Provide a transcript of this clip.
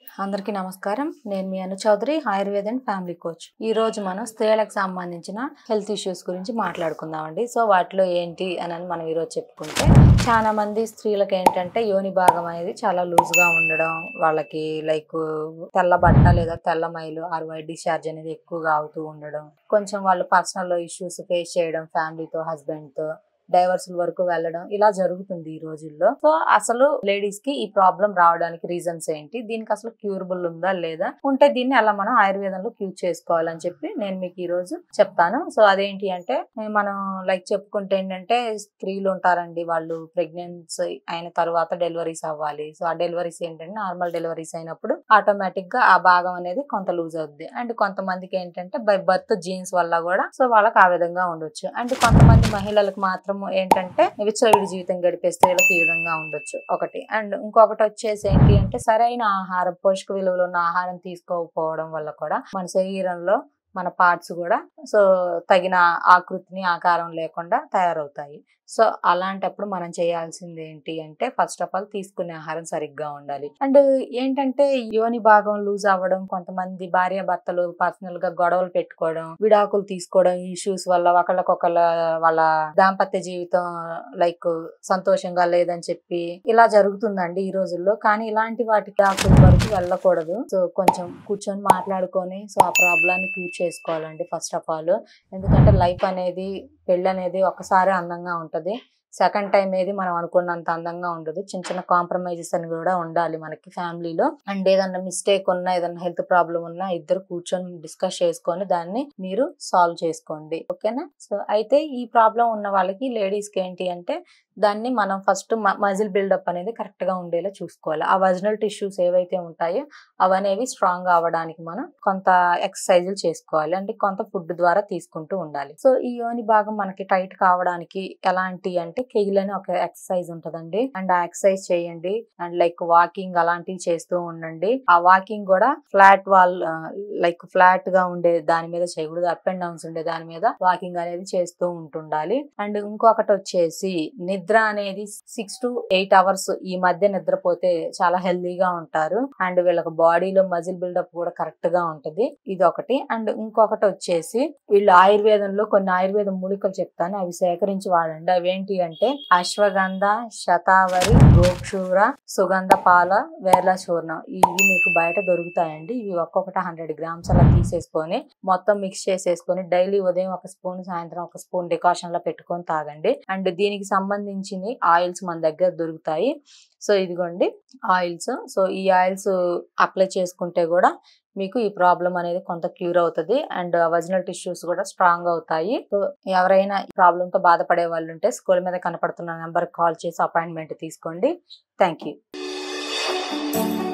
అందరికీ నమస్కారం నేను మీ Anu Chowdary Ayurveda and family coach ఈ రోజు మనం స్త్రీలకు సంబంధించిన హెల్త్ ఇష్యూస్ గురించి మాట్లాడుకుందామండి సో వాటిలో ఏంటి అని మనం ఈరోజు చెప్పుకుంటే చాలా మంది స్త్రీలకు ఏంటంటే యోని భాగం అనేది చాలా లూజ్ గా ఉండడం వాళ్ళకి లైక్ తెల్ల బట్ట లేదా తెల్ల మైలు ఆర్ వైట్ డిశ్చార్జ్ అనేది ఎక్కువగా అవుతూ ఉండడం కొంచెం వాళ్ళు పర్సనల్ ఇష్యూస్ ఫేస్ చేయడం ఫ్యామిలీతో హస్బెండ్ తో డైవర్స్ వరకు వెళ్ళడం ఇలా జరుగుతుంది ఈ రోజుల్లో సో అసలు లేడీస్ కి ఈ ప్రాబ్లం రావడానికి రీజన్స్ ఏంటి దీనికి అసలు క్యూరబుల్ ఉందా లేదా ఉంటే దీన్ని ఎలా మనం ఆయుర్వేదంలో క్యూర్ చేసుకోవాలని చెప్పి నేను మీకు ఈ రోజు చెప్తాను సో అదేంటి అంటే మనం లైక్ చెప్పుకుంటే ఏంటంటే స్త్రీలు ఉంటారండి వాళ్ళు ప్రెగ్నెన్సీ అయిన తర్వాత డెలివరీస్ అవ్వాలి సో ఆ డెలివరీస్ ఏంటంటే నార్మల్ డెలివరీస్ అయినప్పుడు ఆటోమేటిక్ గా ఆ భాగం అనేది కొంత లూజ్ అవుద్ది అండ్ కొంతమందికి ఏంటంటే బై బర్త్ జీన్స్ వల్ల కూడా సో వాళ్ళకి ఆ విధంగా ఉండొచ్చు అండ్ కొంతమంది మహిళలకు మాత్రం ఏంటంటే విచ్చలవిడి జీవితం గడిపే స్త్రీలకు ఈ విధంగా ఉండొచ్చు ఒకటి అండ్ ఇంకొకటి వచ్చేసి ఏంటి అంటే సరైన ఆహారం పోషక విలువలు ఉన్న ఆహారం తీసుకోకపోవడం వల్ల కూడా మన శరీరంలో మన పార్ట్స్ కూడా సో తగిన ఆకృతిని ఆకారం లేకుండా తయారవుతాయి సో అలాంటప్పుడు మనం చేయాల్సింది ఏంటి అంటే ఫస్ట్ ఆఫ్ ఆల్ తీసుకునే ఆహారం సరిగ్గా ఉండాలి అండ్ ఏంటంటే యోని భాగం లూజ్ అవ్వడం కొంతమంది భార్య భర్తలు పర్సనల్ గా గొడవలు పెట్టుకోవడం విడాకులు తీసుకోవడం ఇష్యూస్ వల్ల ఒకళ్ళకొకళ్ళ వాళ్ళ దాంపత్య జీవితం లైక్ సంతోషంగా లేదని చెప్పి ఇలా జరుగుతుందండి ఈ రోజుల్లో కానీ ఇలాంటి వాటి దాకుల వరకు వెళ్ళకూడదు సో కొంచెం కూర్చొని మాట్లాడుకొని సో ఆ ప్రాబ్లాన్ని క్యూర్ చేసుకోవాలండి ఫస్ట్ ఆఫ్ ఆల్ ఎందుకంటే లైఫ్ అనేది పెళ్ళి అనేది ఒకసారి అందంగా ఉంటది సెకండ్ టైం ఏది మనం అనుకున్నంత అందంగా ఉండదు చిన్న చిన్న కాంప్రమైజెస్ అని కూడా ఉండాలి మనకి ఫ్యామిలీలో అండ్ ఏదన్నా మిస్టేక్ ఉన్నా ఏదన్నా హెల్త్ ప్రాబ్లం ఉన్నా ఇద్దరు కూర్చొని డిస్కస్ చేసుకొని దాన్ని మీరు సాల్వ్ చేసుకోండి ఓకేనా సో అయితే ఈ ప్రాబ్లం ఉన్న వాళ్ళకి లేడీస్ కి ఏంటి అంటే దాన్ని మనం ఫస్ట్ మజిల్ బిల్డప్ అనేది కరెక్ట్ గా ఉండేలా చూసుకోవాలి ఆ వజనల్ టిష్యూస్ ఏవైతే ఉంటాయో అవనేవి స్ట్రాంగ్ అవ్వడానికి మనం కొంత ఎక్సర్సైజులు చేసుకోవాలి అంటే కొంత ఫుడ్ ద్వారా తీసుకుంటూ ఉండాలి సో ఈ యోని భాగం మనకి టైట్ కావడానికి ఎలాంటి అంటే కెగిల్ అని ఒక ఎక్సర్సైజ్ ఉంటదండి అండ్ ఆ ఎక్సర్సైజ్ చేయండి అండ్ లైక్ వాకింగ్ అలాంటివి చేస్తూ ఉండండి ఆ వాకింగ్ కూడా ఫ్లాట్ వాల్ లైక్ ఫ్లాట్ గా ఉండే దాని మీద చేయకూడదు అప్ అండ్ డౌన్స్ ఉండే దాని మీద వాకింగ్ అనేది చేస్తూ ఉంటుండాలి అండ్ ఇంకొకటి వచ్చేసి నిద్ర అనేది సిక్స్ టు ఎయిట్ అవర్స్ ఈ మధ్య నిద్రపోతే చాలా హెల్దీగా ఉంటారు అండ్ వీళ్ళకి బాడీలో మజిల్ బిల్డప్ కూడా కరెక్ట్ గా ఉంటది ఇది ఒకటి అండ్ ఇంకొకటి వచ్చేసి వీళ్ళు ఆయుర్వేదంలో కొన్ని ఆయుర్వేద మూలికలు చెప్తాను అవి సేకరించి వాడండి అవేంటి అంటే అశ్వగంధ శతావరి గోక్షూర సుగంధ పాల వేర్ల చూర్ణం ఇవి మీకు బయట దొరుకుతాయండి ఇవి ఒక్కొక్కటి హండ్రెడ్ గ్రామ్స్ అలా తీసేసుకొని మొత్తం మిక్స్ చేసేసుకొని డైలీ ఉదయం ఒక స్పూన్ సాయంత్రం ఒక స్పూన్ డికాషన్ లో పెట్టుకొని తాగండి అండ్ దీనికి సంబంధించిన ఆయిల్స్ మన దగ్గర దొరుకుతాయి సో ఇదిగోండి ఆయిల్స్ సో ఈ ఆయిల్స్ అప్లై చేసుకుంటే కూడా మీకు ఈ ప్రాబ్లం అనేది కొంత క్యూర్ అవుతుంది అండ్ వజనల్ టిష్యూస్ కూడా స్ట్రాంగ్ అవుతాయి సో ఎవరైనా ఈ ప్రాబ్లమ్ తో బాధపడే వాళ్ళు ఉంటే స్కూల్ మీద కనపడుతున్న నెంబర్ కాల్ చేసి అపాయింట్మెంట్ తీసుకోండి థ్యాంక్ యూ